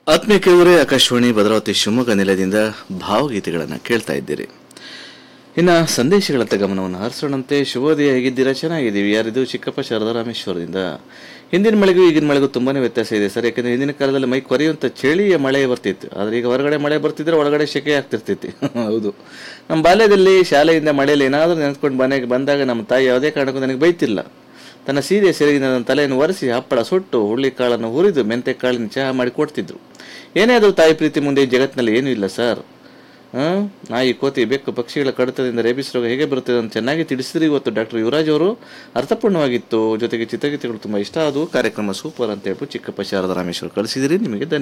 ಆತ್ಮೀಯ ಕೇಳುವರೆ ಆಕಾಶವಾಣಿ ಭದ್ರಾವತಿ ಶಿವಮೊಗ್ಗ ನಿಲಯದಿಂದ ಭಾವಗೀತೆಗಳನ್ನು ಕೇಳ್ತಾ ಇದ್ದೀರಿ ಇನ್ನು ಸಂದೇಶಗಳತ್ತ ಗಮನವನ್ನು ಹರಿಸೋಣಂತೆ ಶುಭೋದಯ ಹೇಗಿದ್ದೀರಾ ಚೆನ್ನಾಗಿದ್ದೀವಿ ಯಾರಿದು ಚಿಕ್ಕಪ್ಪ ಶಾರದಾ ರಾಮೇಶ್ವರದಿಂದ ಹಿಂದಿನ ಮಳೆಗೂ ಈಗಿನ ಮಳೆಗೂ ತುಂಬಾನೇ ವ್ಯತ್ಯಾಸ ಇದೆ ಸರ್ ಯಾಕಂದ್ರೆ ಹಿಂದಿನ ಕಾಲದಲ್ಲಿ ಮೈ ಕೊರೆಯುವಂಥ ಚಳಿಯ ಮಳೆ ಬರ್ತಿತ್ತು ಆದರೆ ಈಗ ಹೊರಗಡೆ ಮಳೆ ಬರ್ತಿದ್ರೆ ಒಳಗಡೆ ಶೆಕೆ ಆಗ್ತಿರ್ತೈತಿ ಹೌದು ನಮ್ಮ ಬಾಲ್ಯದಲ್ಲಿ ಶಾಲೆಯಿಂದ ಮಳೆಯಲ್ಲಿ ಏನಾದರೂ ನೆನೆಸ್ಕೊಂಡು ಮನೆಗೆ ಬಂದಾಗ ನಮ್ಮ ತಾಯಿ ಯಾವುದೇ ಕಾರಣಕ್ಕೂ ನನಗೆ ಬೈತಿಲ್ಲ ತನ್ನ ಸೀರೆ ಸೆರಗಿನ ನನ್ನ ತಲೆಯನ್ನು ಒರೆಸಿ ಹಪ್ಪಳ ಸುಟ್ಟು ಹುಳ್ಳಿ ಕಾಳನ್ನು ಹುರಿದು ಮೆಂತೆ ಕಾಳಿನ ಚಹಾ ಮಾಡಿ ಕೊಡ್ತಿದ್ರು ಏನೇ ಆದರೂ ತಾಯಿ ಪ್ರೀತಿ ಮುಂದೆ ಈ ಜಗತ್ತಿನಲ್ಲಿ ಏನೂ ಇಲ್ಲ ಸರ್ ಹಾಂ ನಾಯಿ ಕೋತಿ ಬೆಕ್ಕು ಪಕ್ಷಿಗಳ ಕಡಿತದಿಂದ ರೇಬಿಸ್ ರೋಗ ಹೇಗೆ ಬರುತ್ತದೆ ಅಂತ ಚೆನ್ನಾಗಿ ತಿಳಿಸಿದ್ರಿ ಇವತ್ತು ಡಾಕ್ಟರ್ ಯುವರಾಜ್ ಅವರು ಅರ್ಥಪೂರ್ಣವಾಗಿತ್ತು ಜೊತೆಗೆ ಚಿತ್ರಗೀತೆಗಳು ತುಂಬ ಇಷ್ಟ ಆದವು ಕಾರ್ಯಕ್ರಮ ಸೂಪರ್ ಅಂತ ಹೇಳ್ಬಿಟ್ಟು ಚಿಕ್ಕಪ್ಪ ಶಾರದಾ ರಾಮೇಶ್ವರ್ ಕಳಿಸಿದಿರಿ ನಿಮಗೆ ಧನ್ಯವಾದ